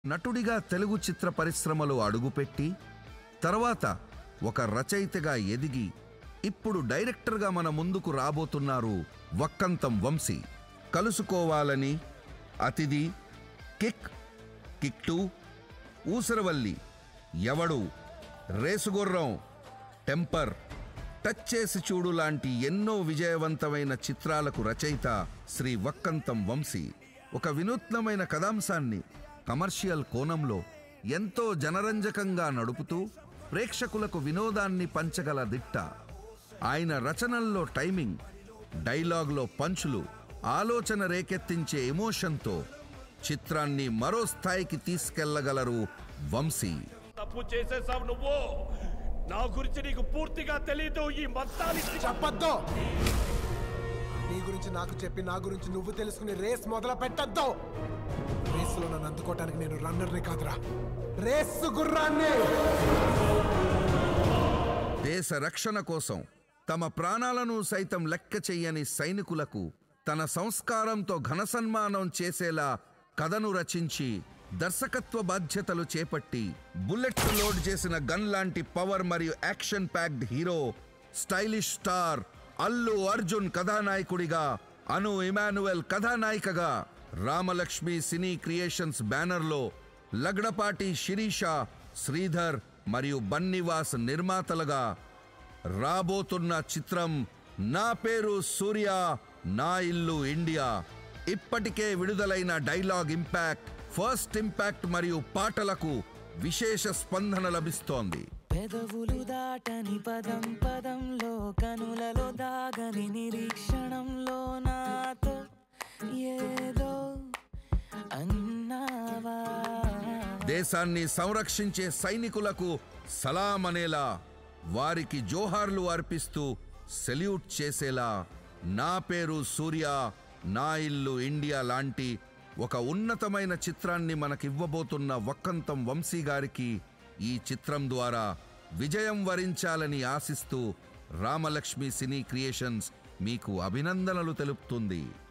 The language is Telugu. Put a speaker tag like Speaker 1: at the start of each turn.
Speaker 1: నటుడిగా తెలుగు చిత్ర పరిశ్రమలో అడుగుపెట్టి తర్వాత ఒక రచయితగా ఎదిగి ఇప్పుడు డైరెక్టర్గా మన ముందుకు రాబోతున్నారు వక్కంతం వంశీ కలుసుకోవాలని అతిథి కిక్ కిక్ టూ ఊసరవల్లి ఎవడు రేసుగుర్రం టెంపర్ టచ్ చేసి చూడు లాంటి ఎన్నో విజయవంతమైన చిత్రాలకు రచయిత శ్రీ వక్కంతం వంశీ ఒక వినూత్నమైన కథాంశాన్ని కమర్షియల్ కోణంలో ఎంతో జనరంజకంగా నడుపుతూ ప్రేక్షకులకు వినోదాన్ని పంచగల దిట్ట ఆయన రచనల్లో టైమింగ్ డైలాగ్లో పంచులు ఆలోచన రేకెత్తించే ఎమోషన్తో చిత్రాన్ని మరో స్థాయికి తీసుకెళ్లగలరు వంశీ
Speaker 2: తప్పు చేసేసావు నువ్వు నా గురించి నీకు పూర్తిగా తెలీదు ఈ మొత్తానికి
Speaker 3: చెప్పొద్దు నీ గురించి నాకు చెప్పి నా గురించి నువ్వు తెలుసుకుని రేస్ మొదలు పెట్టద్దు రేస్ లో నన్ను అందుకోవటానికి నేను రన్నర్ని కాదురా రేస్ గుర్రాన్ని
Speaker 1: దేశ రక్షణ కోసం తమ ప్రాణాలను సైతం లెక్క చెయ్యని సైనికులకు తన సంస్కారంతో ఘన సన్మానం చేసేలా కథను రచించి దర్శకత్వ బాధ్యతలు చేపట్టి బుల్లెట్ లోడ్ చేసిన గన్ లాంటి పవర్ మరియు action packed hero stylish star Allu Arjun కథానాయకుడిగా అను ఇమానువెల్ కథానాయికగా రామలక్ష్మి సినీ క్రియేషన్స్ బ్యానర్లో లగడపాటి శిరీష శ్రీధర్ మరియు బన్నివాస్ నిర్మాతలుగా రాబోతున్న చిత్రం నా పేరు సూర్య నా ఇల్లు ఇండియా ఇప్పటికే విడుదలైన డైలాగ్ ఇంపాక్ట్ ఫస్ట్ ఇంపాక్ట్ మరియు పాటలకు విశేష స్పందన లభిస్తోంది
Speaker 4: పెదవులు దాటని పదం పదంలో కనులలో దాగని నిరీక్షణంలో నాతో ఏదో అన్నావా
Speaker 1: దేశాన్ని సంరక్షించే సైనికులకు సలాం అనేలా వారికి జోహార్లు అర్పిస్తూ సెల్యూట్ చేసేలా నా పేరు సూర్య నా ఇల్లు ఇండియా లాంటి ఒక ఉన్నతమైన చిత్రాన్ని మనకివ్వబోతున్న వక్కంతం వంశీ గారికి ఈ చిత్రం ద్వారా విజయం వరించాలని ఆశిస్తూ రామలక్ష్మి సినీ క్రియేషన్స్ మీకు అభినందనలు తెలుపుతుంది